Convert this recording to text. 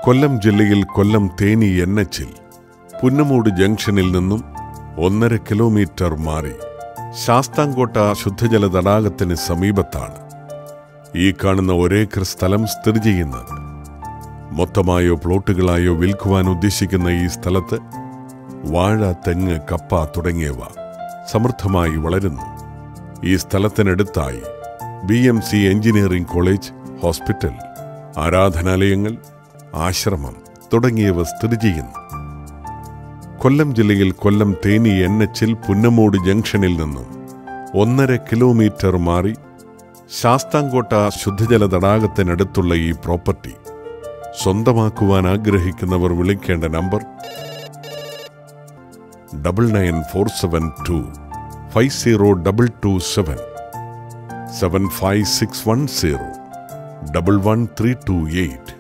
കൊല്ലം ജില്ലയിൽ കൊല്ലം തേനി എൻ എച്ചിൽ പുന്നമൂട് ജംഗ്ഷനിൽ നിന്നും ഒന്നര കിലോമീറ്റർ മാറി ശാസ്താംകോട്ട ശുദ്ധജല തടാകത്തിന് സമീപത്താണ് ഈ കാണുന്ന ഒരേക്കർ സ്ഥലം സ്ഥിതി ചെയ്യുന്നത് മൊത്തമായോ പ്ലോട്ടുകളായോ വിൽക്കുവാൻ ഉദ്ദേശിക്കുന്ന ഈ സ്ഥലത്ത് വാഴ തെങ്ങ് കപ്പ തുടങ്ങിയവ സമൃദ്ധമായി വളരുന്നു ഈ സ്ഥലത്തിനടുത്തായി B M C engineering college hospital ആരാധനാലയങ്ങൾ ആശ്രമം തുടങ്ങിയവ സ്ഥിതി ചെയ്യുന്നു കൊല്ലം ജില്ലയിൽ കൊല്ലം തേനി എൻ എച്ചിൽ പുന്നമൂട് ജംഗ്ഷനിൽ നിന്നും ഒന്നര കിലോമീറ്റർ മാറി ശാസ്താംകോട്ട ശുദ്ധജല തടാകത്തിനടുത്തുള്ള ഈ പ്രോപ്പർട്ടി സ്വന്തമാക്കുവാൻ ആഗ്രഹിക്കുന്നവർ വിളിക്കേണ്ട number double nine four seven two five zero double two seven seven five six one zero double one three two eight